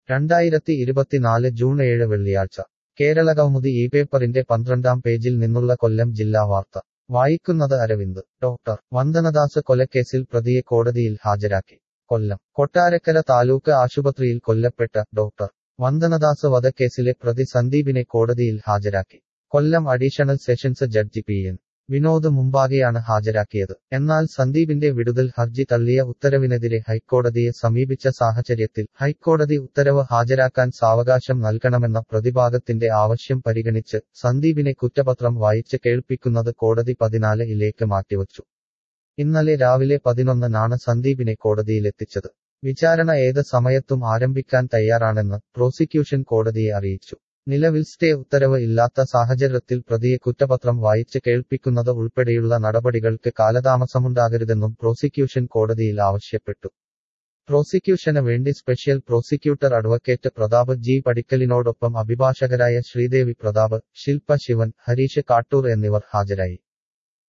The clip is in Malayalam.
രണ്ടായിരത്തി ഇരുപത്തിനാല് ജൂൺ ഏഴ് വെള്ളിയാഴ്ച കേരളകൗമുദി ഈ പേപ്പറിന്റെ പന്ത്രണ്ടാം പേജിൽ നിന്നുള്ള കൊല്ലം ജില്ലാ വാർത്ത വായിക്കുന്നത് അരവിന്ദ് ഡോക്ടർ വന്ദനദാസ് കൊലക്കേസിൽ പ്രതിയെ കോടതിയിൽ ഹാജരാക്കി കൊല്ലം കൊട്ടാരക്കര താലൂക്ക് ആശുപത്രിയിൽ കൊല്ലപ്പെട്ട ഡോക്ടർ വന്ദനദാസ് വധക്കേസിലെ പ്രതി സന്ദീപിനെ കോടതിയിൽ ഹാജരാക്കി Kollam additional sessions judge P N Vinod മുമ്പാകെയാണ് ഹാജരാക്കിയത് എന്നാൽ സന്ദീപിന്റെ വിടുതൽ ഹർജി തള്ളിയ ഉത്തരവിനെതിരെ ഹൈക്കോടതിയെ സമീപിച്ച സാഹചര്യത്തിൽ ഹൈക്കോടതി ഉത്തരവ് ഹാജരാക്കാൻ സാവകാശം നൽകണമെന്ന പ്രതിഭാഗത്തിന്റെ ആവശ്യം പരിഗണിച്ച് സന്ദീപിനെ കുറ്റപത്രം വായിച്ച് കേൾപ്പിക്കുന്നത് കോടതി പതിനാല് ഇലേക്ക് മാറ്റിവച്ചു ഇന്നലെ രാവിലെ പതിനൊന്നിനാണ് സന്ദീപിനെ കോടതിയിലെത്തിച്ചത് വിചാരണ ഏത് സമയത്തും ആരംഭിക്കാൻ തയ്യാറാണെന്ന് പ്രോസിക്യൂഷൻ കോടതിയെ അറിയിച്ചു നിലവിൽ സ്റ്റേ ഉത്തരവ് ഇല്ലാത്ത സാഹചര്യത്തിൽ പ്രതിയെ കുറ്റപത്രം വായിച്ച് കേൾപ്പിക്കുന്നത് ഉൾപ്പെടെയുള്ള നടപടികൾക്ക് കാലതാമസമുണ്ടാകരുതെന്നും പ്രോസിക്യൂഷൻ കോടതിയിൽ ആവശ്യപ്പെട്ടു പ്രോസിക്യൂഷന് വേണ്ടി special prosecutor advocate Pratap G പടിക്കലിനോടൊപ്പം അഭിഭാഷകരായ ശ്രീദേവി പ്രതാപ് ശില്പ ശിവൻ ഹരീഷ് കാട്ടൂർ എന്നിവർ ഹാജരായി